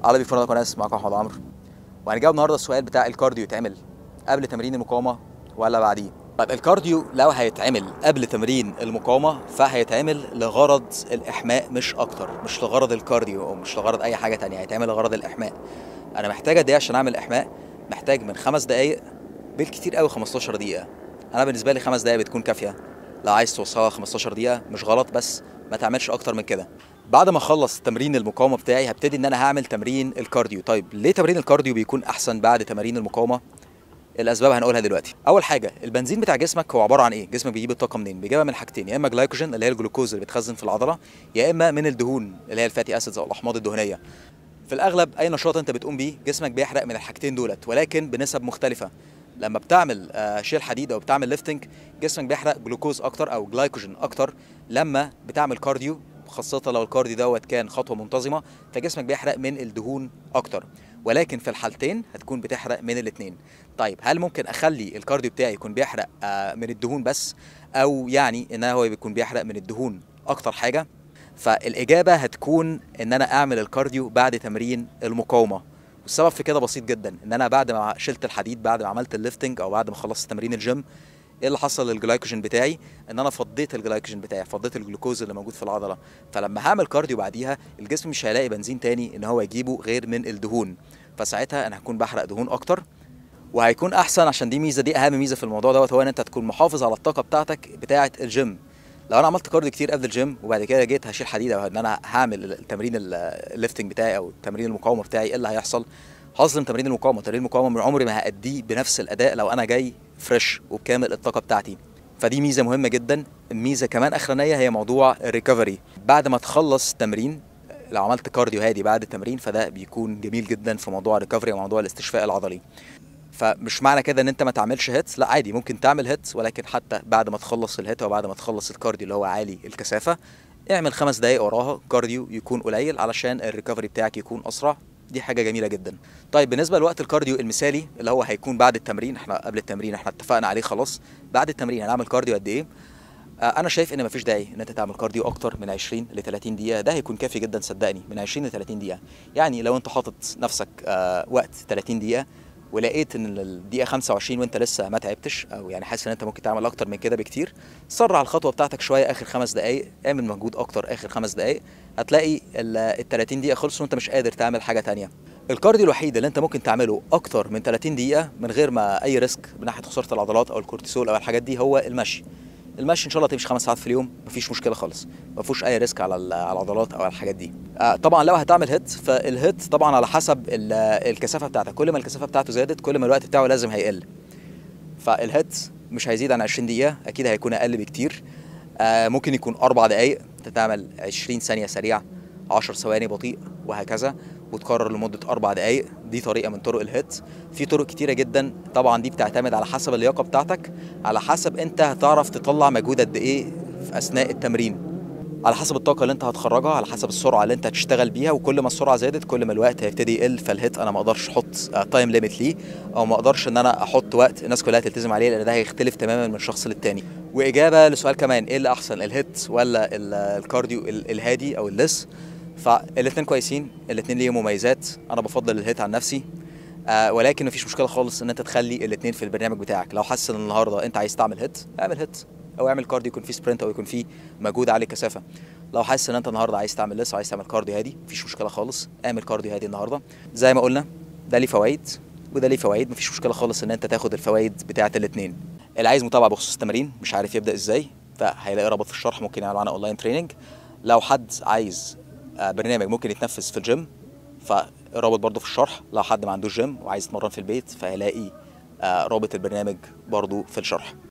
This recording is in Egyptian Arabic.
عربي فرندا قناص معاكم احمد عمرو وهنجاوب النهارده السؤال بتاع الكارديو يتعمل قبل تمرين المقاومه ولا بعديه طيب الكارديو لو هيتعمل قبل تمرين المقاومه فهيتعمل لغرض الاحماء مش اكتر مش لغرض الكارديو او مش لغرض اي حاجه تانية هيتعمل لغرض الاحماء انا محتاج قد ايه عشان اعمل احماء محتاج من خمس دقائق بالكتير قوي 15 دقيقه انا بالنسبه لي خمس دقائق بتكون كافيه لو عايز توصلها 15 دقيقه مش غلط بس ما تعملش اكتر من كده بعد ما اخلص تمرين المقاومه بتاعي هبتدي ان انا هعمل تمرين الكارديو طيب ليه تمرين الكارديو بيكون احسن بعد تمارين المقاومه الاسباب هنقولها دلوقتي اول حاجه البنزين بتاع جسمك هو عباره عن ايه جسمك بيجيب الطاقه منين بيجيبها من حاجتين يا اما جلايكوجين اللي هي الجلوكوز اللي بيتخزن في العضله يا اما من الدهون اللي هي الفاتي اسيدز او الاحماض الدهنيه في الاغلب اي نشاط انت بتقوم بيه جسمك بيحرق من الحاجتين دولت ولكن بنسب مختلفه لما بتعمل آه، شيل حديد او بتعمل ليفتنج جسمك بيحرق جلوكوز اكتر او جلايكوجين اكتر لما بتعمل كارديو خاصة لو الكارديو دوت كان خطوة منتظمة فجسمك بيحرق من الدهون أكتر ولكن في الحالتين هتكون بتحرق من الاتنين طيب هل ممكن أخلي الكارديو بتاعي يكون بيحرق آه، من الدهون بس أو يعني إن هو بيكون بيحرق من الدهون أكتر حاجة فالإجابة هتكون إن أنا أعمل الكارديو بعد تمرين المقاومة والسبب في كده بسيط جدا ان انا بعد ما شلت الحديد بعد ما عملت الليفتنج او بعد ما خلصت تمرين الجيم ايه اللي حصل للجلايكوجين بتاعي ان انا فضيت الجلايكوجين بتاعي فضيت الجلوكوز اللي موجود في العضله فلما هعمل كارديو بعديها الجسم مش هيلاقي بنزين تاني ان هو يجيبه غير من الدهون فساعتها انا هكون بحرق دهون اكتر وهيكون احسن عشان دي ميزه دي اهم ميزه في الموضوع دوت هو ان انت تكون محافظ على الطاقه بتاعتك بتاعه الجيم لو انا عملت كارديو كتير قبل الجيم وبعد كده جيت هشيل حديد او ان انا هعمل التمرين الليفتنج بتاعي او تمرين المقاومه بتاعي ايه اللي هيحصل هظلم تمرين المقاومه تمرين المقاومه من عمري ما هاديه بنفس الاداء لو انا جاي فريش وبكامل الطاقه بتاعتي فدي ميزه مهمه جدا ميزه كمان اخرانيه هي موضوع الريكفري بعد ما تخلص تمرين لو عملت كارديو هادي بعد التمرين فده بيكون جميل جدا في موضوع الريكفري وموضوع الاستشفاء العضلي فمش معنى كده ان انت ما تعملش هيت لا عادي ممكن تعمل هيت ولكن حتى بعد ما تخلص الهيت وبعد ما تخلص الكارديو اللي هو عالي الكثافه اعمل خمس دقايق وراها كارديو يكون قليل علشان الريكفري بتاعك يكون اسرع دي حاجه جميله جدا طيب بالنسبه لوقت الكارديو المثالي اللي هو هيكون بعد التمرين احنا قبل التمرين احنا اتفقنا عليه خلاص بعد التمرين هنعمل كارديو قد ايه آه، انا شايف ان مفيش داعي ان انت تعمل كارديو اكتر من 20 ل 30 دقيقه ده هيكون كافي جدا صدقني من 20 ل 30 دقيقه يعني لو انت حاطط نفسك آه، وقت 30 دقيقه ولقيت ان الدقيقه 25 وانت لسه ما تعبتش او يعني حاسس ان انت ممكن تعمل اكتر من كده بكتير سرع الخطوه بتاعتك شويه اخر خمس دقائق اعمل مجهود اكتر اخر خمس دقائق هتلاقي ال 30 دقيقه خلصوا وانت مش قادر تعمل حاجه تانية الكارديو الوحيد اللي انت ممكن تعمله اكتر من 30 دقيقه من غير ما اي ريسك من ناحيه خساره العضلات او الكورتيسول او الحاجات دي هو المشي المشي ان شاء الله تمشي خمس ساعات في اليوم مفيش مشكله خالص ما فيهوش اي ريسك على ال- على العضلات او على الحاجات دي آه طبعا لو هتعمل هيت فالهيت طبعا على حسب ال- الكثافه بتاعتك كل ما الكثافه بتاعته زادت كل ما الوقت بتاعه لازم هيقل فالهيت مش هيزيد عن 20 دقيقه اكيد هيكون اقل بكتير آه ممكن يكون اربع دقائق تعمل 20 ثانيه سريع 10 ثواني بطيء وهكذا وتكرر لمده اربع دقائق دي طريقه من طرق الهيت في طرق كتيره جدا طبعا دي بتعتمد على حسب اللياقه بتاعتك على حسب انت هتعرف تطلع مجهود قد ايه في اثناء التمرين على حسب الطاقة اللي انت هتخرجها على حسب السرعة اللي انت هتشتغل بيها وكل ما السرعة زادت كل ما الوقت هيبتدي يقل فالهيت انا ما اقدرش احط تايم ليميت ليه او ما اقدرش ان انا احط وقت الناس كلها تلتزم عليه لان ده هيختلف تماما من شخص للتاني واجابة لسؤال كمان ايه اللي احسن الهيت ولا ال- الكارديو ال- الهادي او اللس فالاثنين كويسين الاثنين ليهم مميزات انا بفضل الهيت عن نفسي آه ولكن مفيش مشكله خالص ان انت تخلي الاثنين في البرنامج بتاعك لو حاسس ان النهارده انت عايز تعمل هيت اعمل هيت او اعمل كارديو يكون فيه سبرنت او يكون فيه مجهود عالي الكثافه لو حاسس ان انت النهارده عايز تعمل لسه عايز تعمل كارديو هادي مفيش مشكله خالص اعمل كارديو هادي النهارده زي ما قلنا ده ليه فوائد وده ليه فوائد مفيش مشكله خالص ان انت تاخد الفوائد بتاعه الاثنين اللي عايز متابعه بخصوص التمارين مش عارف يبدا ازاي فهيلاقي رابط في الشرح ممكن يعمل معانا اونلاين تريننج لو حد عايز آه، برنامج ممكن يتنفذ في الجيم فالرابط برضو في الشرح لو حد ما عندوش جيم وعايز يتمرن في البيت فهيلاقي آه، رابط البرنامج برضو في الشرح